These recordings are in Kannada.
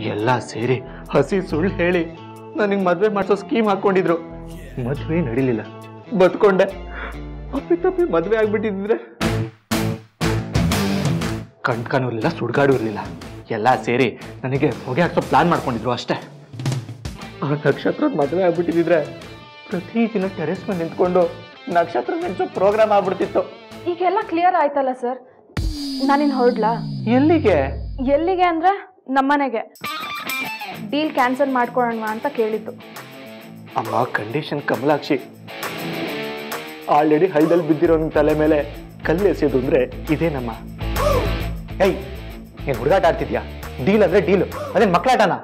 ಎಲ್ಲ ಸೇರಿ ಹಸಿ ಸುಳ್ಳು ಹೇಳಿ ನನಗೆ ಮದುವೆ ಮಾಡಿಸೋ ಸ್ಕೀಮ್ ಹಾಕೊಂಡಿದ್ರು ಮದುವೆ ನಡೀಲಿಲ್ಲ ಬದ್ಕೊಂಡೆ ಅಪ್ಪಿ ತಪ್ಪಿ ಮದುವೆ ಆಗ್ಬಿಟ್ಟಿದ್ರೆ ಕಣ್ಕನೂ ಇರಲಿಲ್ಲ ಸುಡ್ಗಾಡು ಇರಲಿಲ್ಲ ಎಲ್ಲ ಸೇರಿ ನನಗೆ ಹೊಗೆ ಹಾಕ್ಸೋ ಪ್ಲಾನ್ ಮಾಡ್ಕೊಂಡಿದ್ರು ಅಷ್ಟೇ ಆ ನಕ್ಷತ್ರದ ಮದುವೆ ಆಗ್ಬಿಟ್ಟಿದ್ರೆ ಪ್ರತಿದಿನ ಟೆರೆಸ್ ಮೇಲೆ ನಿಂತ್ಕೊಂಡು ನಕ್ಷತ್ರ ನೆನ್ಸೋ ಪ್ರೋಗ್ರಾಮ್ ಆಗ್ಬಿಡ್ತಿತ್ತು ಈಗೆಲ್ಲ ಕ್ಲಿಯರ್ ಆಯ್ತಲ್ಲ ಸರ್ ನಾನಿನ್ ಹೊರಡ್ಲಾ ಎಲ್ಲಿಗೆ ಎಲ್ಲಿಗೆ ಅಂದ್ರೆ ನಮ್ಮನೆಗೆ ಡೀಲ್ ಕ್ಯಾನ್ಸಲ್ ಮಾಡ್ಕೊಳ್ಳೋಣ ಅಂತ ಕೇಳಿದ್ದು ಅಮ್ಮ ಕಂಡೀಷನ್ ಕಮಲಾಕ್ಷಿ ಆಲ್ರೆಡಿ ಹೈದಲ್ಲಿ ಬಿದ್ದಿರೋ ನಿನ್ ತಲೆ ಮೇಲೆ ಕಲ್ಲು ಎಸೆಯೋದು ಅಂದ್ರೆ ಇದೇನಮ್ಮ ಏಯ್ ನೀನ್ ಹುಡುಗಾಟ ಆಡ್ತಿದ್ಯಾ ಡೀಲ್ ಅಂದ್ರೆ ಡೀಲು ಅದೇನ್ ಮಕ್ಕಳಾಟನ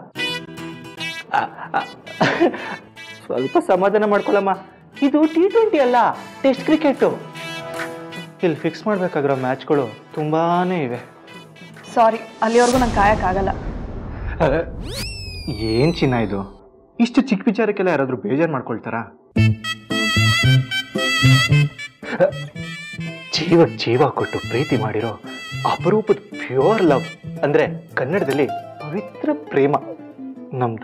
ಸ್ವಲ್ಪ ಸಮಾಧಾನ ಮಾಡ್ಕೊಳಮ್ಮ ಇದು ಟಿ ಟ್ವೆಂಟಿ ಅಲ್ಲ ಟೆಸ್ಟ್ ಕ್ರಿಕೆಟ್ ಇಲ್ಲಿ ಫಿಕ್ಸ್ ಮಾಡ್ಬೇಕಾಗಿರೋ ಮ್ಯಾಚ್ಗಳು ತುಂಬಾನೇ ಇವೆ ಸಾರಿ ಅಲ್ಲಿವರೆಗೂ ನಂಗೆ ಕಾಯಕ್ಕಾಗಲ್ಲ ಏನ್ ಚಿನ್ನ ಇದು ಇಷ್ಟು ಚಿಕ್ಕ ವಿಚಾರಕ್ಕೆಲ್ಲ ಯಾರಾದ್ರೂ ಬೇಜಾರು ಮಾಡ್ಕೊಳ್ತಾರಾ ಜೀವ ಜೀವ ಕೊಟ್ಟು ಪ್ರೀತಿ ಮಾಡಿರೋ ಅಪರೂಪದ ಪ್ಯೂರ್ ಲವ್ ಅಂದ್ರೆ ಕನ್ನಡದಲ್ಲಿ ಪವಿತ್ರ ಪ್ರೇಮ ನಮ್ದು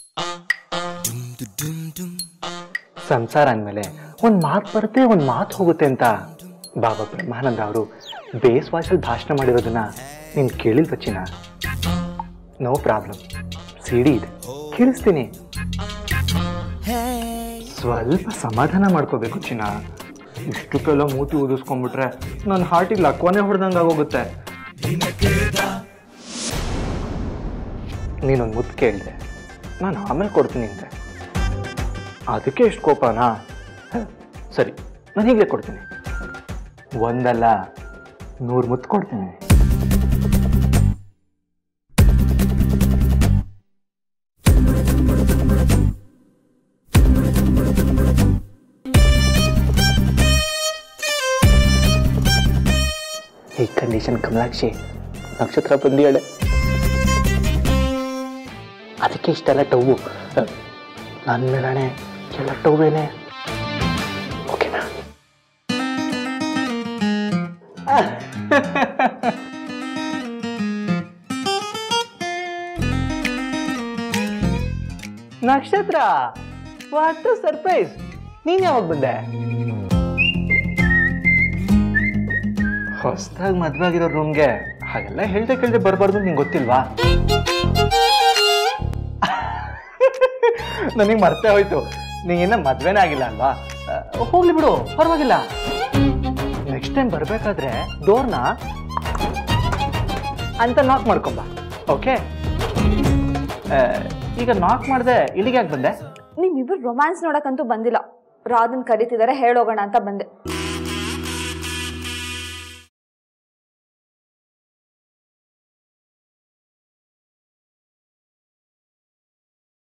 ಸಂಸಾರ ಅಂದಮೇಲೆ ಒಂದ್ ಮಾತು ಬರುತ್ತೆ ಒಂದ್ ಮಾತು ಹೋಗುತ್ತೆ ಅಂತ ಬಾಬಾ ಬ್ರಹ್ಮಾನಂದ ಅವರು ಬೇಸ್ ವಾಶಲ್ಲಿ ಭಾಷಣ ಮಾಡಿರೋದನ್ನ ನೀನ್ ಕೇಳಿಲ್ವ ಚಿನ್ನ ನೋ ಪ್ರಾಬ್ಲಮ್ ಸಿಡಿ ಇದೆ ಕೇಳಿಸ್ತೀನಿ ಸ್ವಲ್ಪ ಸಮಾಧಾನ ಮಾಡ್ಕೋಬೇಕು ಚಿನ್ನ ಇಷ್ಟಕ್ಕೆಲ್ಲ ಮೂತಿ ಊದಿಸ್ಕೊಂಡ್ಬಿಟ್ರೆ ನನ್ನ ಹಾರ್ಟಿಗೆ ಲಕ್ವಾನೇ ಹೊಡೆದಂಗೆ ಆಗೋಗುತ್ತೆ ನೀನೊಂದು ಮುತ್ತು ಕೇಳಿದೆ ನಾನು ಆಮೇಲೆ ಕೊಡ್ತೀನಿ ಅಂತೆ ಅದಕ್ಕೆ ಎಷ್ಟು ಕೋಪನಾ ಹ, ಸರಿ ನಾನು ಈಗಲೇ ಕೊಡ್ತೀನಿ ಒಂದಲ್ಲ ನೂರು ಮುತ್ತು ಕೊಡ್ತೀನಿ ಈ ಕಂಡೀಷನ್ ಕಮಲಾಕ್ಷಿ ನಕ್ಷತ್ರ ಬಂದಿಯಾಳೆ ಅದಕ್ಕೆ ಇಷ್ಟೆಲ್ಲ ಟೌವು ನನ್ನ ಮೇಲಾಣೆ ಎಲ್ಲ ಟೌವೇನೆ ಓಕೆನಾ ನಕ್ಷತ್ರ ವಾಟ್ ಸರ್ಪ್ರೈಸ್ ನೀನ್ ಯಾವಾಗ ಬಂದೆ ಹೊಸದಾಗಿ ಮದ್ವೆ ಆಗಿರೋ ರೂಮ್ಗೆ ಹಾಗೆಲ್ಲ ಹೇಳ್ದೆ ಕೇಳ್ದೆ ಬರಬಾರ್ದು ನಿಂಗೆ ಗೊತ್ತಿಲ್ವಾ ನನಗೆ ಮರ್ತೇ ಹೋಯ್ತು ನೀನ ಮದ್ವೆನೇ ಆಗಿಲ್ಲ ಅಲ್ವಾ ಆ, ಹೋಗ್ಲಿ ಬಿಡು ಪರವಾಗಿಲ್ಲ ನೆಕ್ಸ್ಟ್ ಟೈಮ್ ಬರ್ಬೇಕಾದ್ರೆ ಡೋರ್ನ ಅಂತ ನಾಕ್ ಮಾಡ್ಕೊಂಬ ಓಕೆ ಈಗ ನಾಕ್ ಮಾಡ್ದೆ ಇಲ್ಲಿಗೆ ಯಾಕೆ ಬಂದೆ ನಿಮ್ಮಿಬ್ರು ರೊಮ್ಯಾನ್ಸ್ ನೋಡಕ್ಕಂತೂ ಬಂದಿಲ್ಲ ರಾಧನ್ ಕರೀತಿದ್ದಾರೆ ಹೇಳೋಗೋಣ ಅಂತ ಬಂದೆ